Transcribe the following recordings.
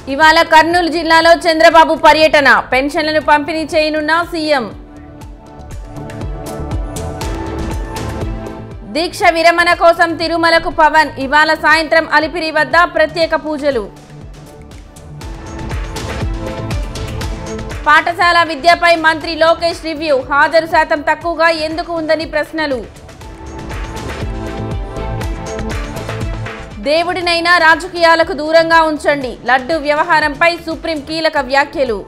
ఇవాళ కర్నూలు జిల్లాలో చంద్రబాబు పర్యటన పెన్షన్లను పంపిణీ చేయనున్న సీఎం దీక్ష విరమణ కోసం తిరుమలకు పవన్ ఇవాళ సాయంత్రం అలిపిరి వద్ద ప్రత్యేక పూజలు పాఠశాల విద్యపై మంత్రి లోకేష్ రివ్యూ హాజరు శాతం తక్కువగా ఎందుకు ఉందని ప్రశ్నలు దేవుడినైనా రాజకీయాలకు దూరంగా ఉంచండి లడ్డు వ్యవహారంపై సుప్రీం కీలక వ్యాఖ్యలు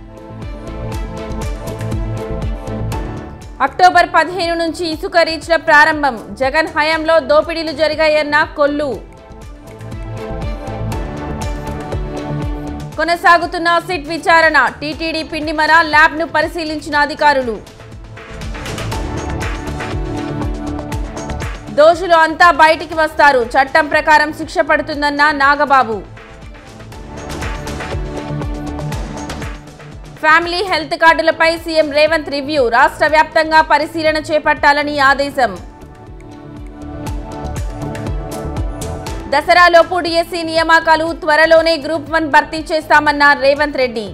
అక్టోబర్ పదిహేను నుంచి ఇసుక రీచ్ల ప్రారంభం జగన్ హయాంలో దోపిడీలు జరిగాయన్న కొల్లు కొనసాగుతున్న సిట్ విచారణ టీటీడీ పిండిమర ల్యాబ్ను పరిశీలించిన అధికారులు దోషులు అంతా బయటికి వస్తారు చట్టం ప్రకారం శిక్ష పడుతుందన్న నాగబాబు ఫ్యామిలీ హెల్త్ కార్డులపై సీఎం రేవంత్ రివ్యూ రాష్ట్ర వ్యాప్తంగా పరిశీలన చేపట్టాలని ఆదేశం దసరాలోపు డిఎస్సి నియామకాలు త్వరలోనే గ్రూప్ వన్ భర్తీ చేస్తామన్న రేవంత్ రెడ్డి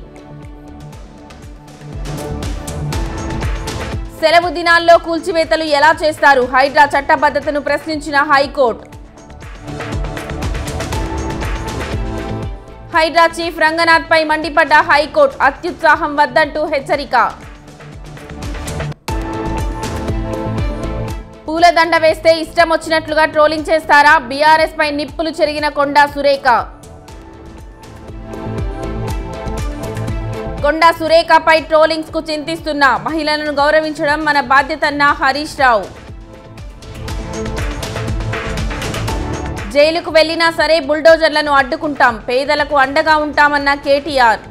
సెలవు దినాల్లో కూల్చివేతలు ఎలా చేస్తారు హైడ్రా చట్టబద్ధతను ప్రశ్నించిన హైకోర్టు హైడ్రా చీఫ్ రంగనాథ్ పై మండిపడ్డ హైకోర్టు అత్యుత్సాహం వద్దంటూ హెచ్చరిక పూలదండ వేస్తే ఇష్టం వచ్చినట్లుగా ట్రోలింగ్ చేస్తారా బీఆర్ఎస్ పై నిప్పులు చెరిగిన కొండా సురేఖ కొండా సురేఖపై ట్రోలింగ్స్ కు చింతిస్తున్న మహిళలను గౌరవించడం మన బాధ్యతన్న హరీష్ రావు జైలుకు వెళ్లినా సరే బుల్డోజర్లను అడ్డుకుంటాం పేదలకు అండగా ఉంటామన్న కేటీఆర్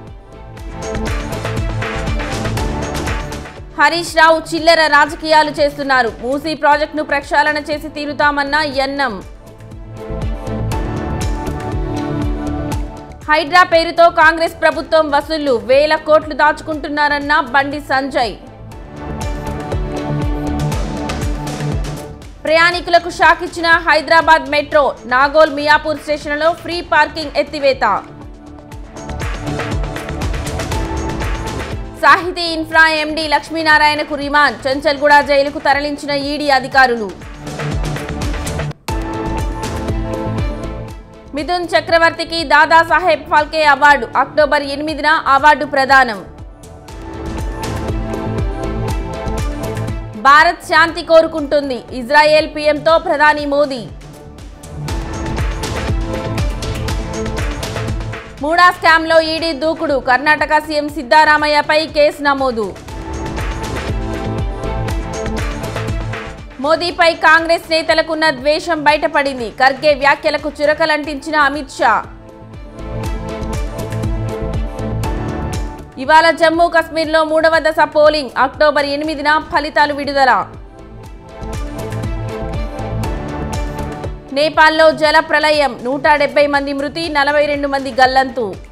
హరీష్ రావు చిల్లర రాజకీయాలు చేస్తున్నారు మూసీ ప్రాజెక్టును ప్రక్షాళన చేసి తీరుతామన్న ఎన్నం హైడ్రా పేరుతో కాంగ్రెస్ ప్రభుత్వం వసూళ్లు వేల కోట్లు దాచుకుంటున్నారన్న బండి సంజయ్ ప్రయాణికులకు షాక్ ఇచ్చిన హైదరాబాద్ మెట్రో నాగోల్ మియాపూర్ స్టేషన్లో ఫ్రీ పార్కింగ్ ఎత్తివేత సాహితీ ఇన్ఫ్రా ఎండీ లక్ష్మీనారాయణకు రిమాండ్ చెంచల్గూడ జైలుకు తరలించిన ఈడీ అధికారులు మిథున్ చక్రవర్తికి దాదాసాహెబ్ ఫాల్కే అవార్డు అక్టోబర్ ఎనిమిదిన అవార్డు ప్రదానం భారత్ శాంతి కోరుకుంటుంది ఇజ్రాయెల్ పీఎంతో ప్రధాని మోదీ మూడా స్కామ్లో ఈడీ దూకుడు కర్ణాటక సీఎం సిద్దారామయ్యపై కేసు నమోదు మోదీపై కాంగ్రెస్ నేతలకున్న ద్వేషం బయటపడింది ఖర్గే వ్యాఖ్యలకు చురకలంటించిన అమిత్ షా ఇవాళ జమ్మూ కశ్మీర్లో మూడవ దశ పోలింగ్ అక్టోబర్ ఎనిమిదిన ఫలితాలు విడుదల నేపాల్లో జల ప్రళయం నూట డెబ్బై మంది మృతి నలభై రెండు మంది గల్లంతు